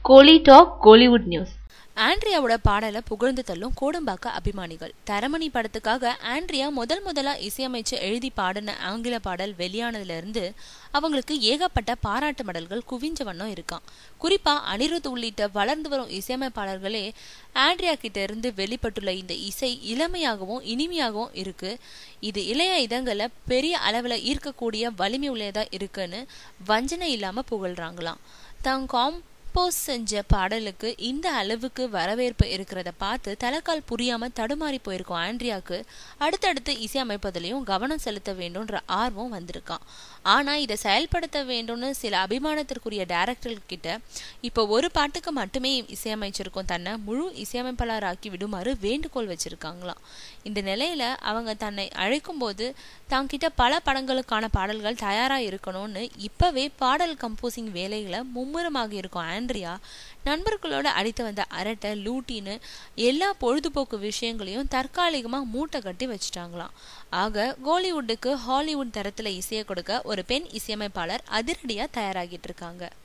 கோலி talk Kollywood news ஆண்ட்ரியாவோட பாடலை புகழ்ந்து தள்ளும் கோடம்பாக்க அபிமானிகள் தரமணி படத்துக்காக ஆண்ட்ரியா முதல் முதலா இசையமைச்சு எழுதி பாடின ஆங்கில பாடல் வெளியானதுல இருந்து அவங்களுக்கு ஏகப்பட்ட பாராட்டு மடல்கள் குவிஞ்ச வண்ணம் இருக்கான் குறிப்பா அனிருத் உள்ளிட்ட வளர்ந்து வரும் இசையமைப்பாளர்களே ஆண்ட்ரியா கிட்ட இருந்து வெளிப்பட்டுள்ள இந்த இசை இளமையாகவும் இனிமையாகவும் இருக்கு இது இளைய இதங்களை பெரிய அளவுல ஈர்க்கக்கூடிய வலிமை உள்ளதா இருக்குன்னு வஞ்சனை இல்லாம புகழ்றாங்களாம் தான் காம் கம்போஸ் செஞ்ச பாடலுக்கு இந்த அளவுக்கு வரவேற்பு இருக்கிறத பார்த்து தலைக்கால் புரியாம தடுமாறி போயிருக்கும் ஆண்ட்ரியாக்கு அடுத்தடுத்து இசையமைப்பதிலையும் கவனம் செலுத்த வேண்டும்ன்ற ஆர்வம் வந்திருக்கான் ஆனா இதை செயல்படுத்த வேண்டும்னு சில அபிமானத்திற்குரிய டைரக்டர் கிட்ட இப்போ ஒரு பாட்டுக்கு மட்டுமே இசையமைச்சிருக்கோம் தன்னை முழு இசையமைப்பாளராக்கி விடுமாறு வேண்டுகோள் வச்சிருக்காங்களாம் இந்த நிலையில அவங்க தன்னை அழைக்கும் போது தாங்கிட்ட பல படங்களுக்கான பாடல்கள் தயாரா இருக்கணும்னு இப்பவே பாடல் கம்போசிங் வேலைகளை மும்முரமாக இருக்கும் ஆண்ட்ரியா நண்பர்களோட அடித்து வந்த அரட்டை லூட்டின்னு எல்லா பொழுதுபோக்கு விஷயங்களையும் தற்காலிகமா மூட்டை கட்டி வச்சுட்டாங்களாம் ஆக கோலிவுட்டுக்கு ஹாலிவுட் தரத்துல இசையை கொடுக்க ஒரு பெண் இசையமைப்பாளர் அதிரடியா தயாராகிட்டு இருக்காங்க